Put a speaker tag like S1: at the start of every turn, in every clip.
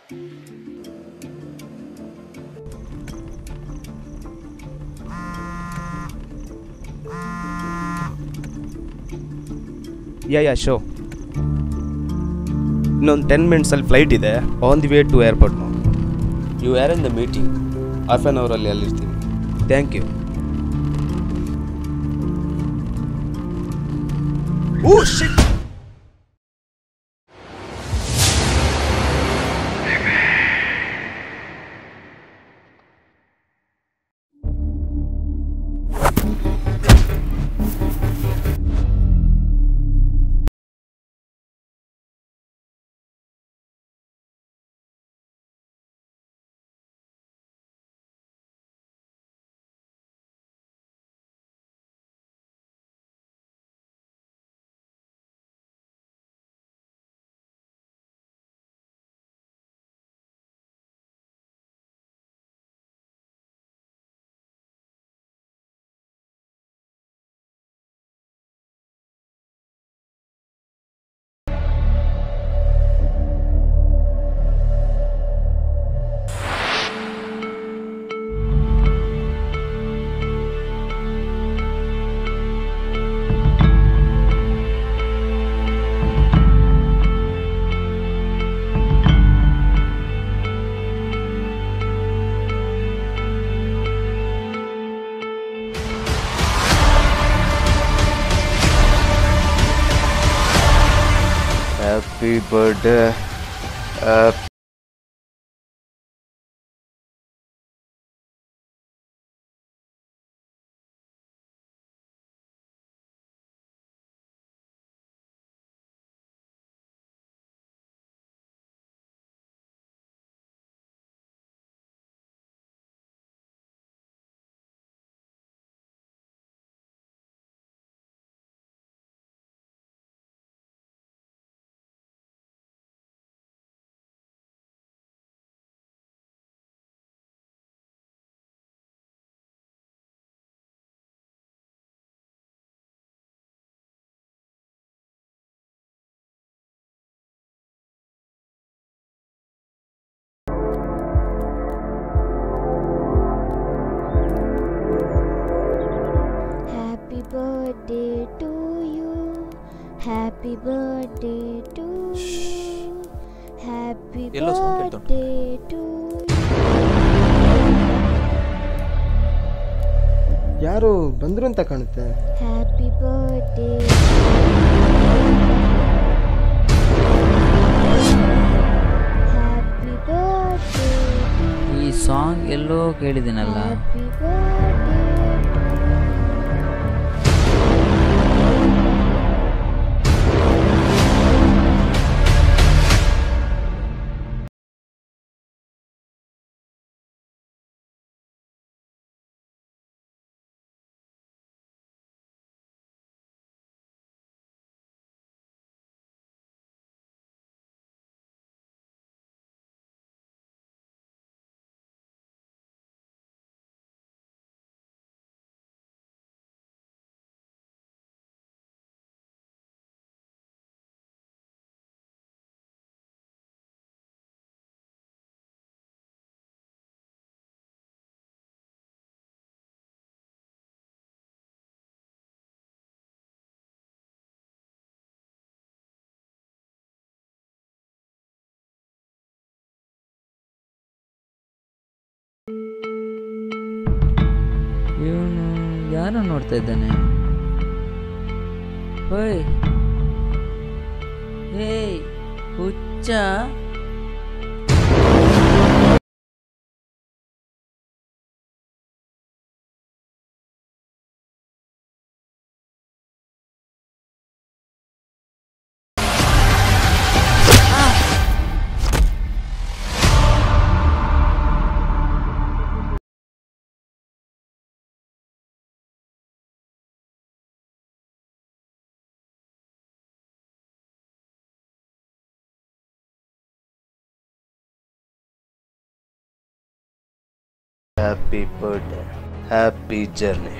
S1: ಯಾ yeah ಶೋ ಇನ್ನೊಂದು ten ಮಿನಿಟ್ಸಲ್ಲಿ ಫ್ಲೈಟ್ ಇದೆ on the way to airport you are in the meeting half an ಅವರಲ್ಲಿ ಅಲ್ಲಿರ್ತೀನಿ thank you oh shit happy birthday
S2: Happy birthday to you. Happy birthday to you. Happy
S3: ಎಲ್ಲೋ sound ಕೇಳ್ತಾ ಉಂಟು.
S2: birthday to you.
S4: ಯಾರು ಬಂದ್ರು ಅಂತ ಕಾಣುತ್ತೆ
S2: Happy birthday. Happy birthday to
S5: ಈ ಸಾಂಗ್ ಎಲ್ಲೋ ಕೇಳಿದ್ದೀನಲ್ಲ
S2: Happy birthday
S5: ಇವನು ಯಾರೋ ನೋಡ್ತಾ ಇದ್ದಾನೆ ಓಯ್ ಏಯ್ ಹುಚ್ಚ
S1: ಹ್ಯಾಪಿ ಬರ್ಡೇ ಹ್ಯಾಪಿ ಜರ್ನಿ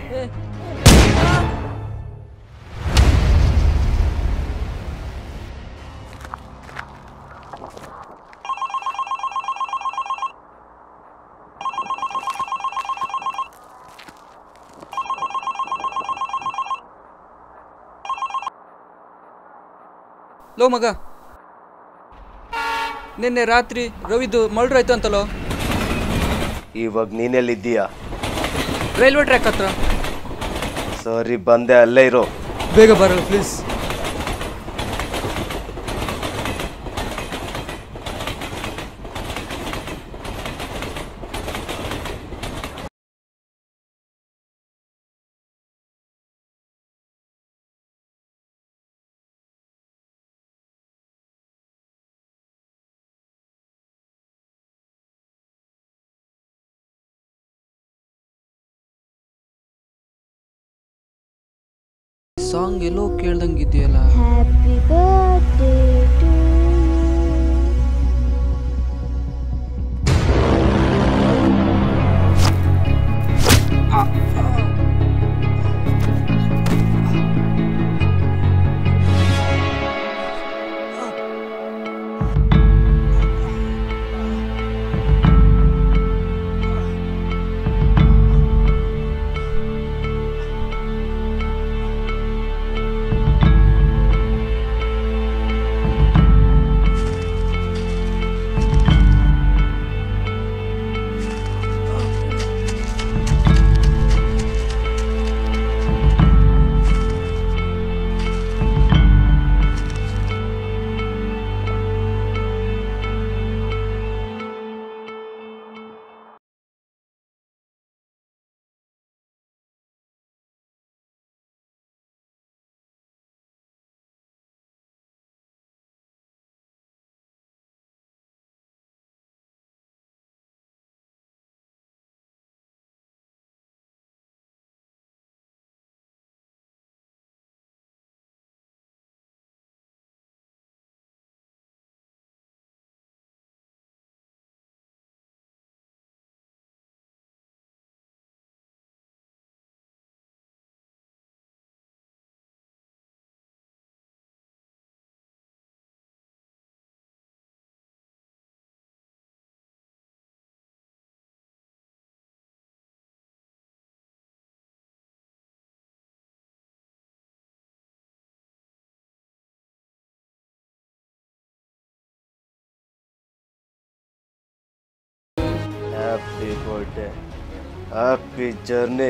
S3: ಲೋ ಮಗ ನಿನ್ನೆ ರಾತ್ರಿ ರವಿದು ಮರ್ಡ್ರ್ ಆಯ್ತು ಅಂತಲೋ
S1: ಇವಾಗ ನೀನೆಲ್ಲಿದ್ದೀಯಾ
S3: ರೈಲ್ವೆ ಟ್ರ್ಯಾಕ್ ಹತ್ರ
S1: ಸರಿ ಬಂದೆ ಅಲ್ಲೇ ಇರೋ
S3: ಬೇಗ ಬರಲ್ಲ ಪ್ಲೀಸ್ ಸಾಂಗ್ ಎಲ್ಲೋ ಕೇಳ್ದಂಗಿದೆಯಲ್ಲ
S2: Happy birthday to you.
S1: Happy birthday happy journey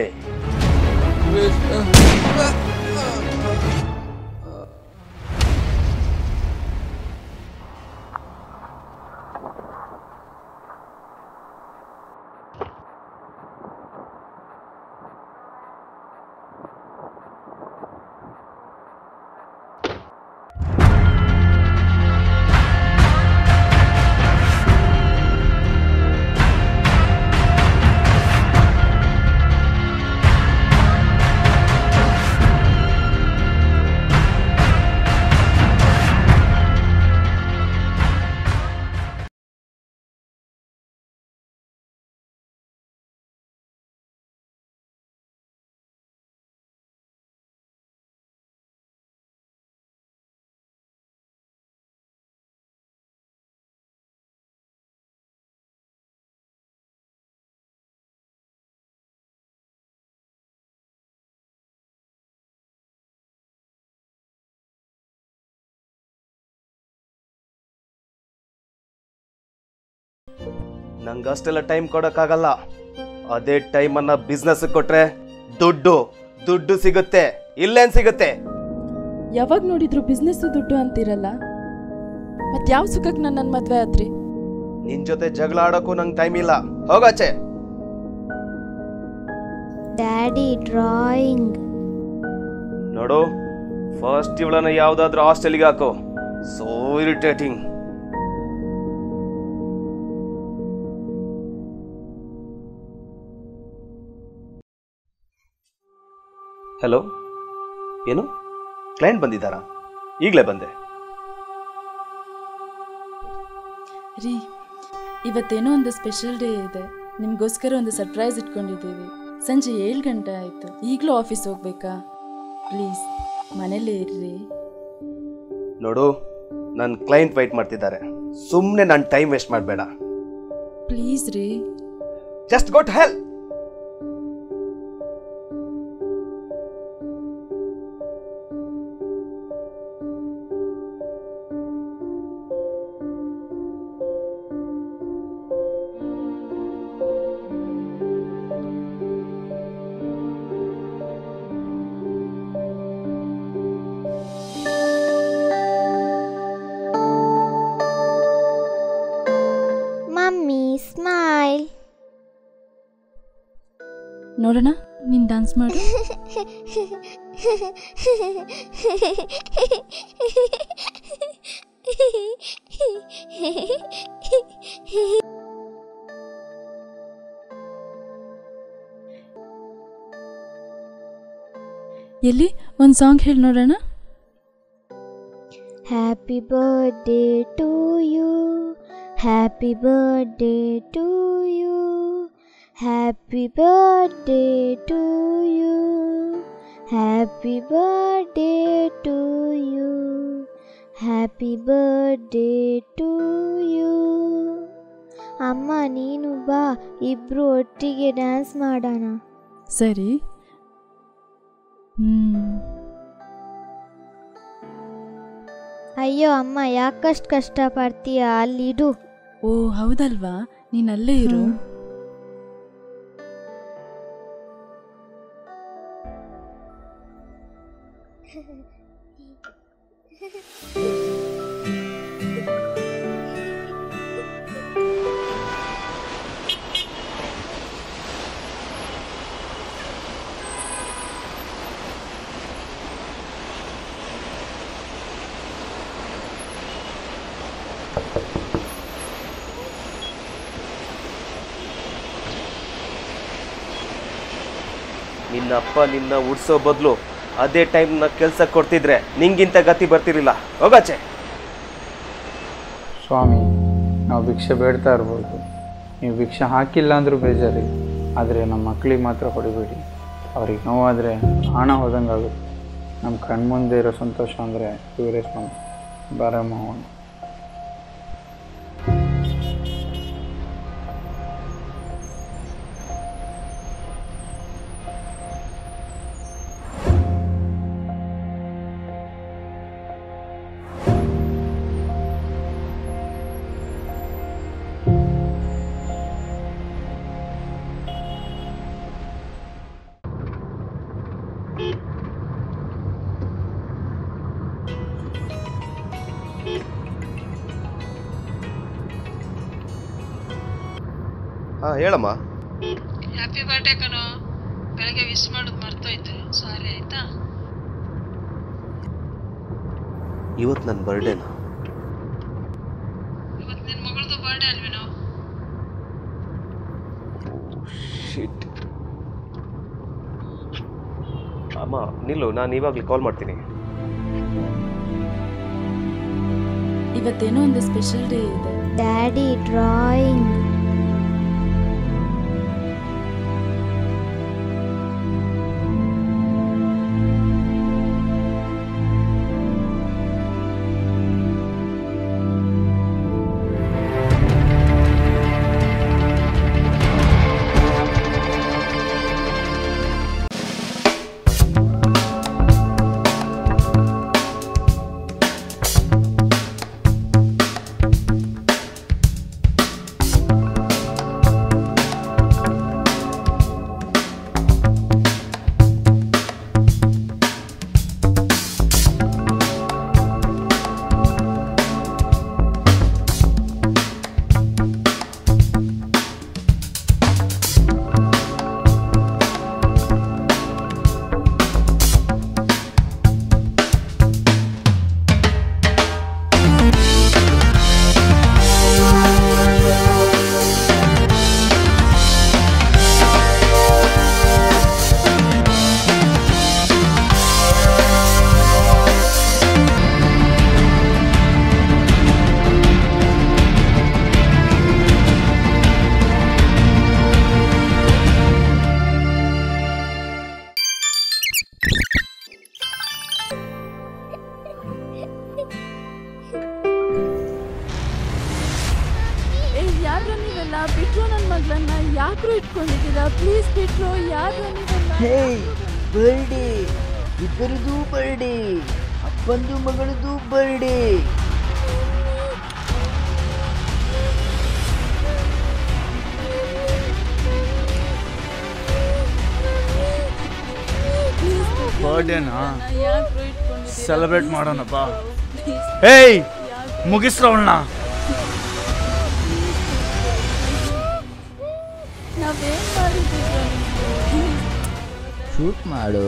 S1: ನಂಗೆ ಅಷ್ಟೆಲ್ಲ ಟೈಮ್ ಕೊಡೋಕ್ಕಾಗಲ್ಲ ಅದೇ ಟೈಮನ್ನ ಬಿಸ್ನೆಸ್ ಕೊಟ್ರೆ ದುಡ್ಡು ದುಡ್ಡು ಸಿಗುತ್ತೆ ಇಲ್ಲೇನ್ ಸಿಗುತ್ತೆ
S6: ಯಾವಾಗ ನೋಡಿದ್ರು ಬಿಸ್ನೆಸ್ ದುಡ್ಡು ಅಂತಿರಲ್ಲ ಮತ್ ಯಾವ ಸುಖಕ್ಕೆ ನನ್ನ ಮದ್ವೆ ಆದ್ರಿ
S1: ನಿನ್ ಜೊತೆ ಜಗಳ ಆಡೋಕ್ಕೂ ನಂಗೆ ಟೈಮ್ ಇಲ್ಲ ಹೋಗಾಚೆ
S2: Daddy drawing.
S1: ನೋಡು ಫಸ್ಟ್ ಇವಳನ್ನ ಯಾವ್ದಾದ್ರೂ ಹಾಸ್ಟೆಲ್ಗೆ ಹಾಕು ಸೋ ಇರಿಟೇಟಿಂಗ್ ಹಲೋ ಏನು ಕ್ಲೈಂಟ್ ಬಂದಿದ್ದಾರಾ ಈಗಲೇ ಬಂದೆ
S6: ರೀ ಇವತ್ತೇನೋ ಒಂದು ಸ್ಪೆಷಲ್ ಡೇ ಇದೆ ನಿಮಗೋಸ್ಕರ ಒಂದು ಸರ್ಪ್ರೈಸ್ ಇಟ್ಕೊಂಡಿದ್ದೀವಿ ಸಂಜೆ ಏಳು ಗಂಟೆ ಆಯಿತು ಈಗಲೂ ಆಫೀಸ್ ಹೋಗ್ಬೇಕಾ ಪ್ಲೀಸ್ ಮನೇಲೇ ಇರ್ರಿ
S1: ನೋಡು ನನ್ನ ಕ್ಲೈಂಟ್ ವೆಯ್ಟ್ ಮಾಡ್ತಿದ್ದಾರೆ ಸುಮ್ಮನೆ ನನ್ನ ಟೈಮ್ ವೇಸ್ಟ್ ಮಾಡಬೇಡ
S6: ಪ್ಲೀಸ್ ರೀ
S1: ಜಸ್ಟ್ ಗೋಟ್ ಹೆಲ್
S6: ನೋಡೋಣ ನೀನು ಡ್ಯಾನ್ಸ್ ಮಾಡು ಎಲ್ಲಿ ಒಂದು ಸಾಂಗ್ ಹೇಳಿ ನೋಡೋಣ
S2: Happy birthday to you. Happy birthday to you. Happy birthday to you. Happy birthday to you. Happy birthday to you. ಅಮ್ಮ ನೀನು ಬಾ ಇಬ್ರು ಒಟ್ಟಿಗೆ ಡ್ಯಾನ್ಸ್ ಮಾಡೋಣ
S6: ಸರಿ ಹ್ಞೂ
S2: ಅಯ್ಯೋ ಅಮ್ಮ ಯಾಕಷ್ಟು ಕಷ್ಟಪಡ್ತೀಯ ಅಲ್ಲಿಡು
S6: ಓ ಹೌದಲ್ವಾ ನೀನ್ ಅಲ್ಲೇ ಇರು
S1: ನಿನ್ನ ಅಪ್ಪ ನಿನ್ನ ಉಡ್ಸೋ ಬದಲು ಅದೇ ಟೈಮ್ನ ಕೆಲಸ ಕೊಡ್ತಿದ್ರೆ ನಿಂಗಿಂತ ಗತಿ ಬರ್ತಿರ್ಲಿಲ್ಲ ಹೋಗಾಚೆ
S7: ಸ್ವಾಮಿ ನಾವು ಭಿಕ್ಷೆ ಬೇಡ್ತಾ ಇರ್ಬೋದು ನೀವು ಭಿಕ್ಷೆ ಹಾಕಿಲ್ಲ ಅಂದರೂ ಬೇಜಾರಿ ಆದರೆ ನಮ್ಮ ಮಕ್ಕಳಿಗೆ ಮಾತ್ರ ಹೊಡಿಬೇಡಿ ಅವ್ರಿಗೆ ನೋವಾದರೆ ಹಣ ಹೋದಂಗೆ ಆಗುತ್ತೆ ನಮ್ಮ ಕಣ್ಮುಂದೆ ಇರೋ ಸಂತೋಷ ಅಂದರೆ ಇವರೇ ಸ್ವಾಮಿ ಬಾರಮ್ಮ ಹೋಗೋಣ
S1: ಹಾ ಹೇಳಮ್ಮ
S8: ಹ್ಯಾಪಿ ಬರ್ಡೇ ಕಣೋ ಬೆಳಗ್ಗೆ ವಿಶ್ ಮಾಡೋದು ಮರ್ತೋಯ್ತು ಸಾರಿ ಆಯ್ತಾ
S1: ಇವತ್ತು ನನ್ನ ಬರ್ಡೇನಾ
S8: ಇವತ್ತು ನಿನ್ನ ಮಗಳದು ಬರ್ಡೇ ಅಲ್ವೇನೋ
S1: ಶಿಟ್ ಅಮ್ಮ ನಿಲ್ಲು ನಾನು ಇವಾಗಲೇ ಕಾಲ್ ಮಾಡ್ತೀನಿ
S6: ಇವತ್ತೇನೋ ಒಂದು ಸ್ಪೆಷಲ್ ಡೇ ಇದೆ
S2: ಡ್ಯಾಡಿ ಡ್ರಾಯಿಂಗ್
S6: ಏ ಯಾರು ನೀವೆಲ್ಲ ಬಿಟ್ರು ನನ್ನ ಮಗಳನ್ನ ಯಾಕ್ರು ಇಟ್ಕೊಂಡಿದ್ದೀರಾ ಪ್ಲೀಸ್ ಬಿಟ್ರು ಯಾರು ನೀವೆಲ್ಲ
S9: ಬರ್ಡೇ ಇಬ್ಬರದು ಬರ್ಡೇ ಅಪ್ಪಂದು ಮಗಳದು ಬರ್ಡೇ
S10: ಬರ್ಡೇನಾ
S6: ಯಾಕ್ರು ಇಟ್ಕೊಂಡಿದ್ದೀರಾ
S10: ಸೆಲೆಬ್ರೇಟ್ ಮಾಡೋಣಪ್ಪ ಏಯ್ ಮುಗಿಸ್ರವಣ್ಣ
S6: ನಾವೇನ್ ಮಾಡಿದ್ದೀರಾ
S5: ಶೂಟ್ ಮಾಡು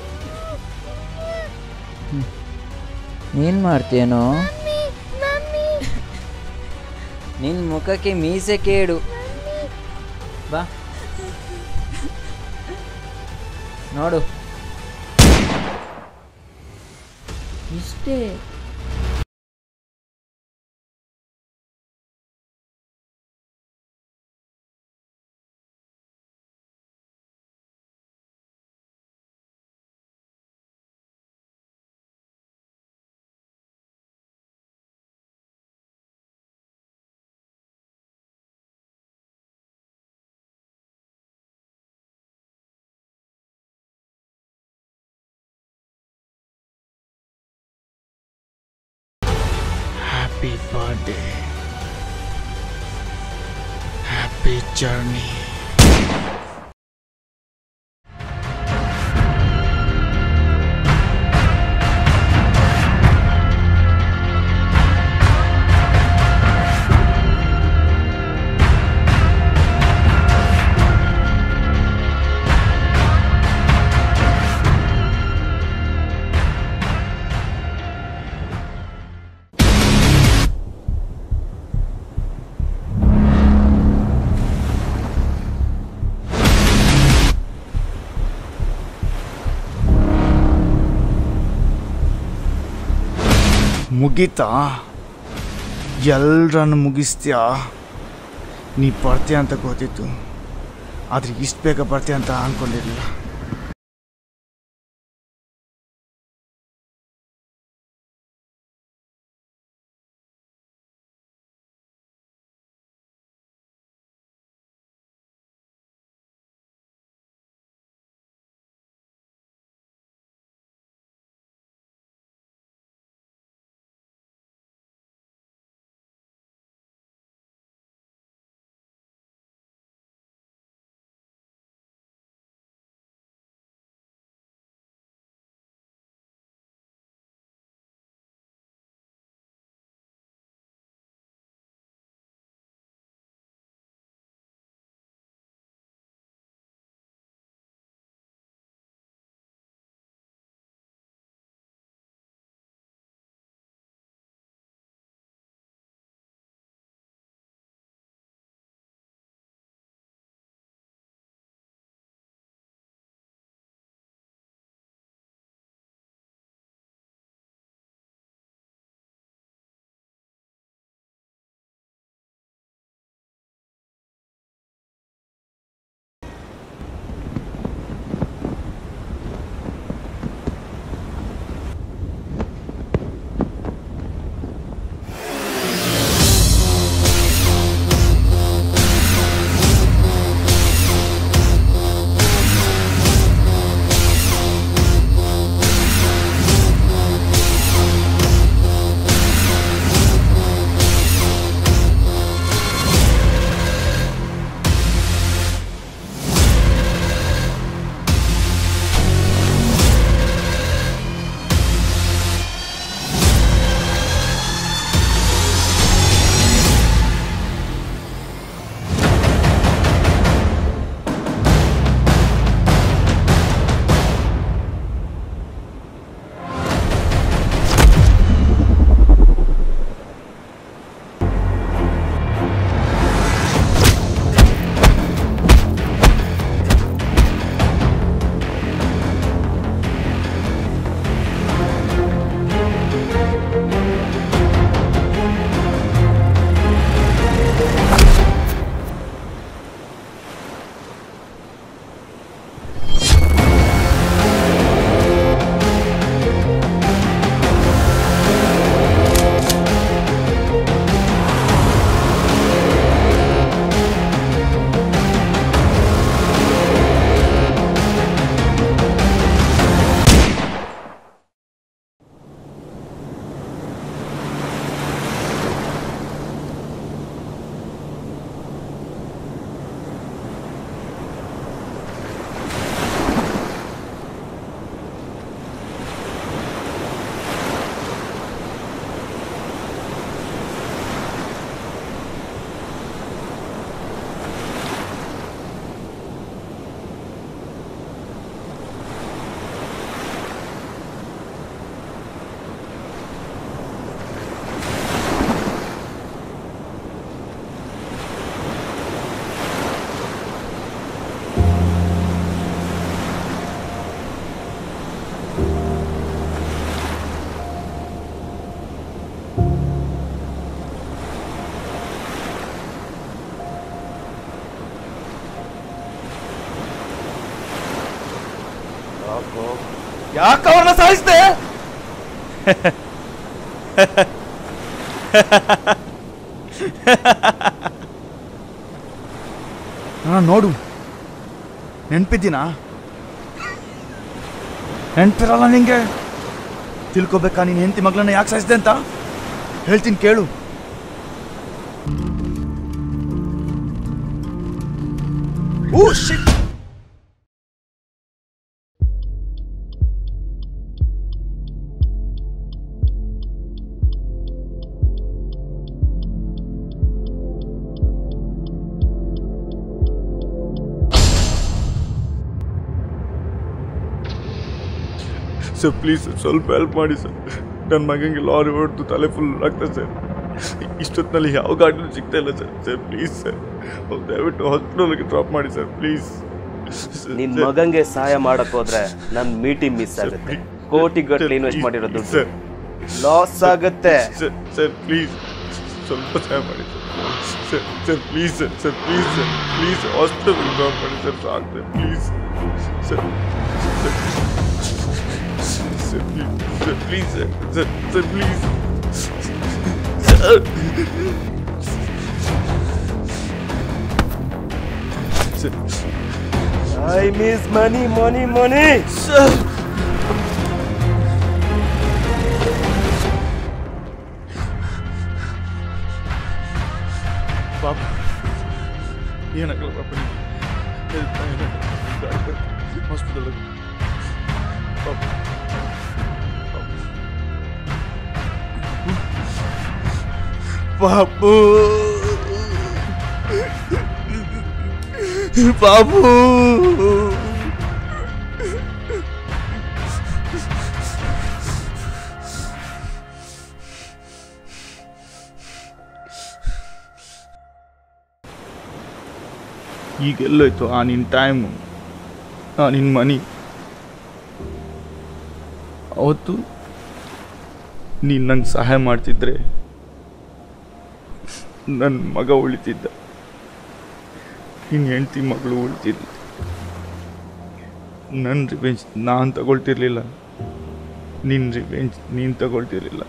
S5: ಹ್ಮ್. ನೀನ್ ಮಾಡ್ತೇನೋ ನಿನ್ ಮುಖಕ್ಕೆ ಮೀಸೆ ಕೇಡು ಬಾ ನೋಡು ಇಷ್ಟೇ
S10: Happy birthday. Happy journey. ಮುಗೀತಾ ಎಲ್ಲರನ್ನು ಮುಗಿಸ್ತೀಯಾ ನೀ ಬರ್ತೀಯ ಅಂತ ಗೊತ್ತಿತ್ತು ಆದರೆ ಇಷ್ಟು ಬೇಗ ಬರ್ತೀಯ ಅಂತ ಅಂದ್ಕೊಂಡಿರಲಿಲ್ಲ
S1: ಯಾಕೆ ಅವ್ರನ್ನ ಸಾಯಿಸ್ದೆ
S10: ನಾನು ನೋಡು ನೆನ್ಪಿದ್ದೀನಾ ನೆನ್ಪಿರಲ್ಲ ನಿಂಗೆ ತಿಳ್ಕೊಬೇಕಾ ನೀನು ಹೆಂಡತಿ ಮಗಳನ್ನ ಯಾಕೆ ಸಾಯಿಸಿದೆ ಅಂತ ಹೇಳ್ತೀನಿ ಕೇಳು ಓ ಶಿಟ್
S11: ಸರ್ ಪ್ಲೀಸ್ ಸ್ವಲ್ಪ ಹೆಲ್ಪ್ ಮಾಡಿ ಸರ್ ನನ್ನ ಮಗನಿಗೆ ಲಾರಿ ಹೊಡೆದು ತಲೆ ಫುಲ್ ಆಗ್ತದೆ ಸರ್ ಇಷ್ಟೊತ್ತಿನಲ್ಲಿ ಯಾವ ಗಾಡಿನೂ ಸಿಗ್ತಾ ಇಲ್ಲ ಸರ್ ಸರ್ ಪ್ಲೀಸ್ ಸರ್ ದಯವಿಟ್ಟು ಹಾಸ್ಪಿಟಲ್ಗೆ ಡ್ರಾಪ್ ಮಾಡಿ ಸರ್ ಪ್ಲೀಸ್
S1: ನಿನ್ ಮಗಂಗೆ ಸಹಾಯ ಮಾಡಕ್ ಹೋದ್ರೆ ನನ್ ಮೀಟಿಂಗ್ ಮಿಸ್ ಆಗುತ್ತೆ ಕೋಟಿ ಗಟ್ಟಲೆ ಇನ್ವೆಸ್ಟ್ ಮಾಡಿರೋ ದುಡ್ಡು
S11: ಸರ್
S1: ಲಾಸ್ ಆಗುತ್ತೆ
S11: ಸರ್ ಸರ್ ಪ್ಲೀಸ್ ಸ್ವಲ್ಪ ಸಹಾಯ ಮಾಡಿ sir sir please sir sir please sir please ಹಾಸ್ಪಿಟಲ್ಗೆ ಡ್ರಾಪ್ ಮಾಡಿ ಸರ್ ಸಾಕು please sir sir please sir please sir sir sir please sir
S1: I miss money money money
S11: ಪಾಪ ಏನಾಗಲ್ಲ ಪಾಪ ಹಾಸ್ಪಿಟಲ್ ಪಾಪ
S10: ಬಾಬು ಬಾಬು
S11: ಈಗೆಲ್ಲೋಯ್ತು ಆ ನಿನ್ನ ಟೈಮು ಆ ನಿನ್ನ ಮನಿ ಅವತ್ತು ನೀನು ನಂಗೆ ಸಹಾಯ ಮಾಡ್ತಿದ್ರೆ ನನ್ನ ಮಗ ಉಳಿತಿದ್ದ ನಿನ್ನ ಹೆಂಡತಿ ಮಗಳು ಉಳಿತಿದ್ದ ನನ್ನ ರಿವೆಂಜ್ ನಾನು ತಗೊಳ್ತಿರ್ಲಿಲ್ಲ ನಿನ್ನ ರಿವೆಂಜ್ ನೀನು ತಗೊಳ್ತಿರ್ಲಿಲ್ಲ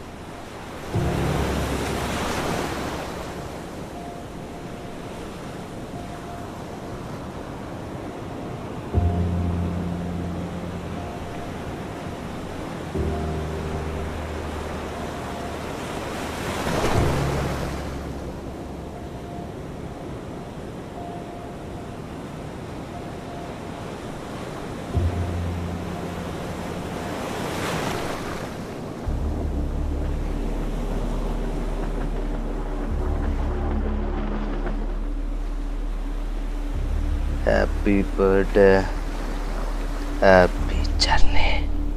S1: ಹ್ಯಾಪಿ ಬರ್ಡೇ ಹ್ಯಾಪಿ ಜರ್ನಿ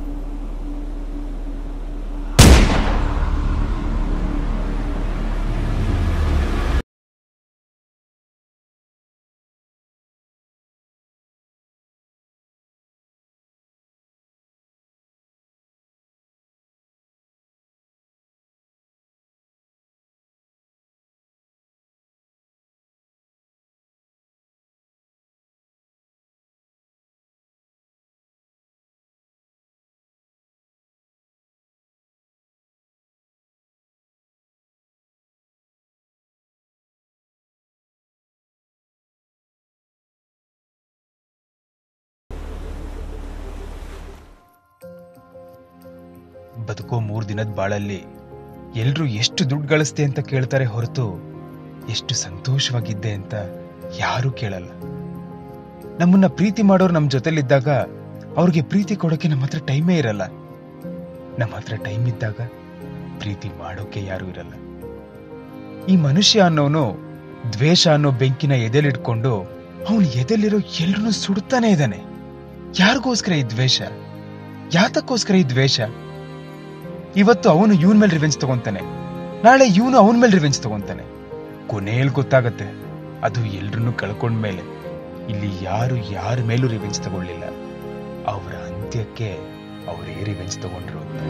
S12: ಬದುಕೋ ಮೂರು ದಿನದ ಬಾಳಲ್ಲಿ ಎಲ್ರೂ ಎಷ್ಟು ದುಡ್ಡು ಗಳಿಸ್ತೆ ಅಂತ ಕೇಳ್ತಾರೆ ಹೊರತು ಎಷ್ಟು ಸಂತೋಷವಾಗಿದ್ದೆ ಅಂತ ಯಾರೂ ಕೇಳಲ್ಲ ನಮ್ಮನ್ನ ಪ್ರೀತಿ ಮಾಡೋರು ನಮ್ಮ ಜೊತೆಲಿದ್ದಾಗ ಅವ್ರಿಗೆ ಪ್ರೀತಿ ಕೊಡೋಕೆ ನಮ್ಮ ಹತ್ರ ಟೈಮೇ ಇರಲ್ಲ ನಮ್ಮ ಹತ್ರ ಟೈಮ್ ಇದ್ದಾಗ ಪ್ರೀತಿ ಮಾಡೋಕೆ ಯಾರೂ ಇರಲ್ಲ ಈ ಮನುಷ್ಯ ಅನ್ನೋನು ದ್ವೇಷ ಅನ್ನೋ ಬೆಂಕಿನ ಎದೆಲಿಟ್ಕೊಂಡು ಅವನು ಎದೆಲಿರೋ ಎಲ್ರನ್ನೂ ಸುಡ್ತಾನೆ ಇದ್ದಾನೆ ಯಾರಿಗೋಸ್ಕರ ಈ ದ್ವೇಷ ಯಾತಕ್ಕೋಸ್ಕರ ಈ ದ್ವೇಷ ಇವತ್ತು ಅವನು ಇವನ್ ಮೇಲೆ ರಿವೆಂಜ್ ತಗೊಂತಾನೆ ನಾಳೆ ಇವನು ಅವನ ಮೇಲೆ ರಿವೆಂಜ್ ತಗೊಂತಾನೆ ಕೊನೆಯಲ್ಲಿ ಗೊತ್ತಾಗತ್ತೆ ಅದು ಎಲ್ರನ್ನೂ ಕಳ್ಕೊಂಡ್ಮೇಲೆ ಇಲ್ಲಿ ಯಾರು ಯಾರ ಮೇಲೂ ರಿವೆಂಜ್ ತಗೊಳ್ಳಿಲ್ಲ ಅವರ ಅಂತ್ಯಕ್ಕೆ ಅವರೇ ರಿವೆಂಜ್ ತಗೊಂಡ್ರು ಅಂತ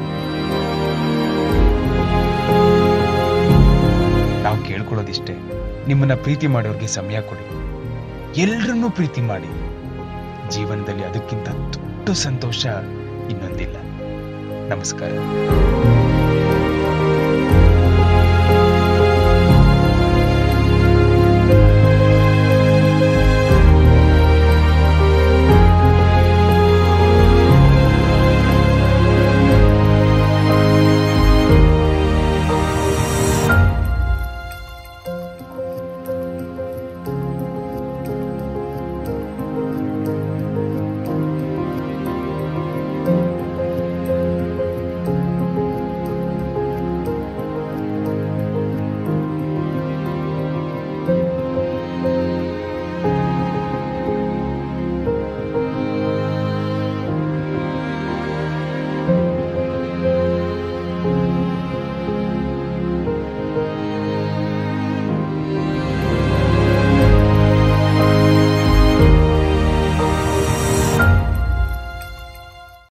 S12: ನಾವು ಕೇಳ್ಕೊಳ್ಳೋದಿಷ್ಟೇ ನಿಮ್ಮನ್ನ ಪ್ರೀತಿ ಮಾಡೋರ್ಗೆ ಸಮಯ ಕೊಡಿ ಎಲ್ರನ್ನೂ ಪ್ರೀತಿ ಮಾಡಿ ಜೀವನದಲ್ಲಿ ಅದಕ್ಕಿಂತ ದೊಡ್ಡ ಸಂತೋಷ ಇನ್ನೊಂದಿಲ್ಲ ನಮಸ್ಕಾರ